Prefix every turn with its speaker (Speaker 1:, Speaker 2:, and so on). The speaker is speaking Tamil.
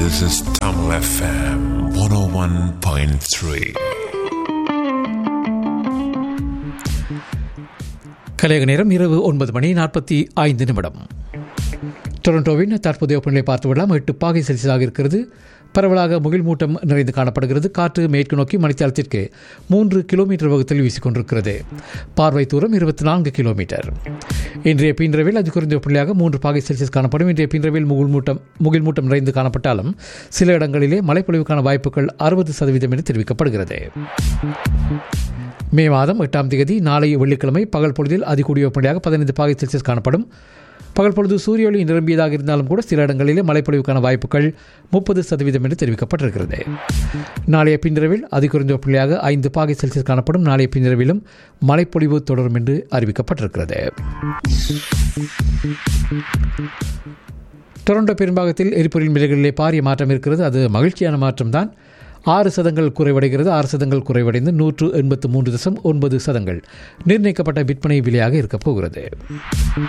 Speaker 1: This is Tamil FM 101.3.
Speaker 2: கலையக நேரம் இரவு ஒன்பது மணி நாற்பத்தி ஐந்து நிமிடம் டொரண்டோவின் தற்போதைய வெப்பநிலை பார்த்து விடலாம் எட்டு பாகை செல்சியஸாக இருக்கிறது பரவலாக முகில் மூட்டம் நிறைந்து காணப்படுகிறது காற்று மேற்கு நோக்கி மணித்தாளத்திற்கு மூன்று கிலோமீட்டர் வேகத்தில் வீசிக்கொண்டிருக்கிறது பார்வை தூரம் இருபத்தி நான்கு கிலோமீட்டர் இன்றைய பின்றவில் அது குறைந்த வெப்பநிலையாக மூன்று பாகை செல்சியஸ் காணப்படும் இன்றைய பின்றவில் முகில் மூட்டம் முகில் மூட்டம் நிறைந்து காணப்பட்டாலும் சில இடங்களிலே மழைப்பொழிவுக்கான வாய்ப்புகள் அறுபது சதவீதம் என்று தெரிவிக்கப்படுகிறது மே மாதம் எட்டாம் தேதி நாளை வெள்ளிக்கிழமை பகல் பொழுதில் அதிகூடிய வெப்பநிலையாக பதினைந்து பாகை செல்சியஸ் காணப்படும் பகல் பொழுது சூரிய ஒளி நிரம்பியதாக இருந்தாலும் கூட சில இடங்களிலே மழைப்பொழிவுக்கான வாய்ப்புகள் முப்பது சதவீதம் என்று தெரிவிக்கப்பட்டிருக்கிறது நாளைய பின்னிரவில் அதிகுறைந்த வெப்பநிலையாக ஐந்து பாகை செல்சியஸ் காணப்படும் நாளைய பின்னிரவிலும் மழைப்பொழிவு தொடரும் என்று அறிவிக்கப்பட்டிருக்கிறது டொரண்டோ பெரும்பாகத்தில் எரிபொருள் விலைகளிலே பாரிய மாற்றம் இருக்கிறது அது மகிழ்ச்சியான மாற்றம்தான் ஆறு சதங்கள் குறைவடைகிறது ஆறு சதங்கள் குறைவடைந்து நூற்று எண்பத்து மூன்று தசம் ஒன்பது சதங்கள் நிர்ணயிக்கப்பட்ட விற்பனை விலையாக இருக்கப் போகிறது